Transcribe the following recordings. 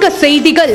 சங்க செய்திகள்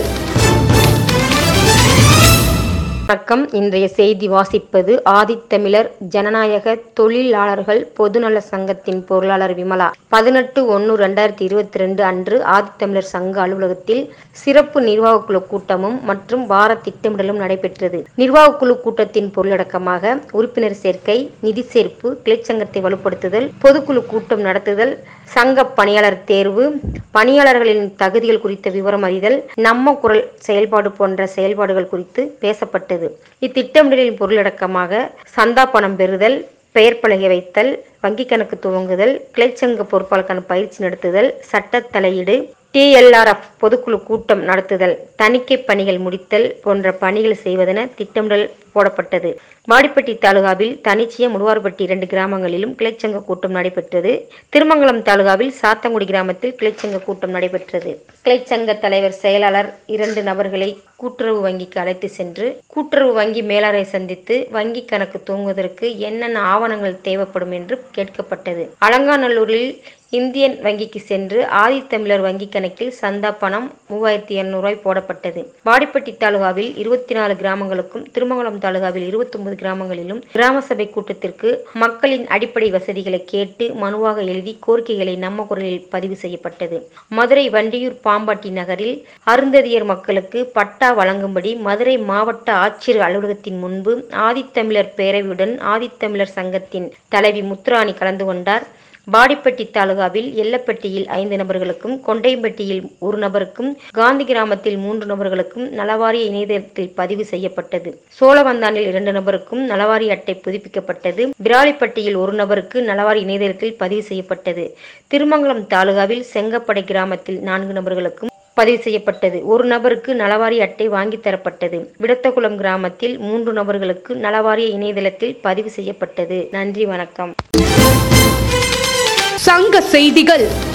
வணக்கம் இன்றைய செய்தி வாசிப்பது ஆதித்தமிழர் ஜனநாயக தொழிலாளர்கள் பொதுநல சங்கத்தின் பொருளாளர் விமலா பதினெட்டு ஒன்று ரெண்டாயிரத்தி இருபத்தி ரெண்டு அன்று ஆதித்தமிழர் சங்க அலுவலகத்தில் சிறப்பு நிர்வாகக் குழு கூட்டமும் மற்றும் வார திட்டமிடலும் நடைபெற்றது நிர்வாகக் குழு கூட்டத்தின் பொருளடக்கமாக உறுப்பினர் சேர்க்கை நிதி சேர்ப்பு கிளைச்சங்கத்தை வலுப்படுத்துதல் பொதுக்குழு கூட்டம் நடத்துதல் சங்க பணியாளர் தேர்வு பணியாளர்களின் தகுதிகள் குறித்த விவரம் அறிதல் நம்ம குரல் செயல்பாடு போன்ற செயல்பாடுகள் குறித்து பேசப்பட்டது இத்திட்டமிடலின் பொருளடக்கமாக சந்தா பணம் பெறுதல் பெயர் பலகை வைத்தல் வங்கிக் கணக்கு துவங்குதல் கிளைச்சங்க பொறுப்பாளருக்கான பயிற்சி நடத்துதல் சட்ட தலையீடு டிஎல்ஆர்எஃப் பொதுக்குழு கூட்டம் நடத்துதல் தணிக்கை பணிகள் முடித்தல் போன்ற பணிகள் செய்வதென திட்டமிடல் போடப்பட்டது வாடிப்பட்டி தாலுகாவில் தனிச்சியம் முடுவார்பட்டி இரண்டு கிராமங்களிலும் கிளைச்சங்க கூட்டம் நடைபெற்றது திருமங்கலம் தாலுகாவில் சாத்தங்குடி கிராமத்தில் கிளைச்சங்க கூட்டம் நடைபெற்றது கிளைச்சங்க தலைவர் செயலாளர் இரண்டு நபர்களை கூட்டுறவு வங்கிக்கு அழைத்து சென்று கூட்டுறவு வங்கி மேலாளரை சந்தித்து வங்கி கணக்கு துவங்குவதற்கு என்னென்ன ஆவணங்கள் தேவைப்படும் என்று கேட்கப்பட்டது அலங்காநல்லூரில் இந்தியன் வங்கிக்கு சென்று ஆதித்தமிழர் வங்கி கணக்கில் சந்தா பணம் மூவாயிரத்தி இருநூறு ரூபாய் போடப்பட்டது வாடிப்பட்டி தாலுகாவில் இருபத்தி நாலு கிராமங்களுக்கும் திருமங்கலம் தாலுகாவில் இருபத்தி ஒன்பது கிராமங்களிலும் கிராம சபை கூட்டத்திற்கு மக்களின் அடிப்படை வசதிகளை கேட்டு மனுவாக எழுதி கோரிக்கைகளை நம்ம குரலில் பதிவு செய்யப்பட்டது மதுரை வண்டியூர் பாம்பாட்டி நகரில் அருந்ததியர் மக்களுக்கு பட்டா வழங்கும்படி மதுரை மாவட்ட ஆட்சியர் அலுவலகத்தின் முன்பு ஆதித்தமிழர் பேரவையுடன் ஆதித்தமிழர் சங்கத்தின் தலைவி முத்துராணி கலந்து கொண்டார் வாடிப்பட்டி தாலுகாவில் எல்லப்பட்டியில் ஐந்து நபர்களுக்கும் கொண்டையம்பட்டியில் ஒரு நபருக்கும் காந்தி கிராமத்தில் மூன்று நபர்களுக்கும் நலவாரிய இணையதளத்தில் பதிவு செய்யப்பட்டது சோழவந்தானில் இரண்டு நபருக்கும் நலவாரி அட்டை புதுப்பிக்கப்பட்டது விராலிப்பட்டியில் ஒரு நபருக்கு நலவாரி இணையதளத்தில் பதிவு செய்யப்பட்டது திருமங்கலம் தாலுகாவில் செங்கப்படை கிராமத்தில் நான்கு நபர்களுக்கும் பதிவு செய்யப்பட்டது ஒரு நபருக்கு நலவாரி அட்டை வாங்கி தரப்பட்டது விடத்தகுளம் கிராமத்தில் மூன்று நபர்களுக்கு நலவாரிய இணையதளத்தில் பதிவு செய்யப்பட்டது நன்றி வணக்கம் சங்க செய்திகள்